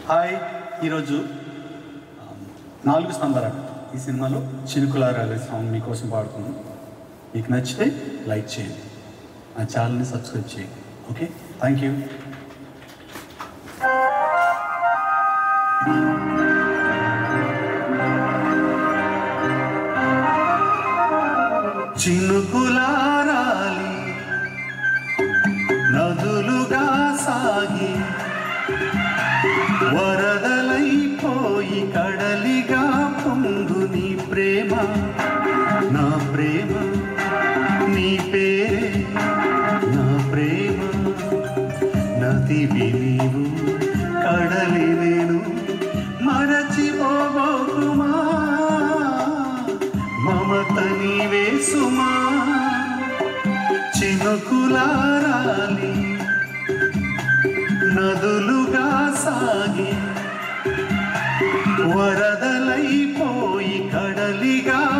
hi ఈరోజు ఆ, నాలుగు స్తంభాలు ఈ సినిమాలో చినుకులారాలే సాంగ్ మీకోసం పాడుతున్నాను మీకు నచ్చితే లైక్ చేయండి నా ఛానల్ని సబ్స్క్రైబ్ చేయండి ఓకే థ్యాంక్ యూ చినుకులారాలి నదులుగా సాగి వరదలైపోయి కడలిగా పొంగు నీ ప్రేమ నా ప్రేమ నీ పేరే నా ప్రేమ నదివి నీవు కడలి నేను మరచిపోబోకుమా మమత నీవే సుమా చినుకులారాలి నదులుగా సాగి వరదలైపోయి కడలిగా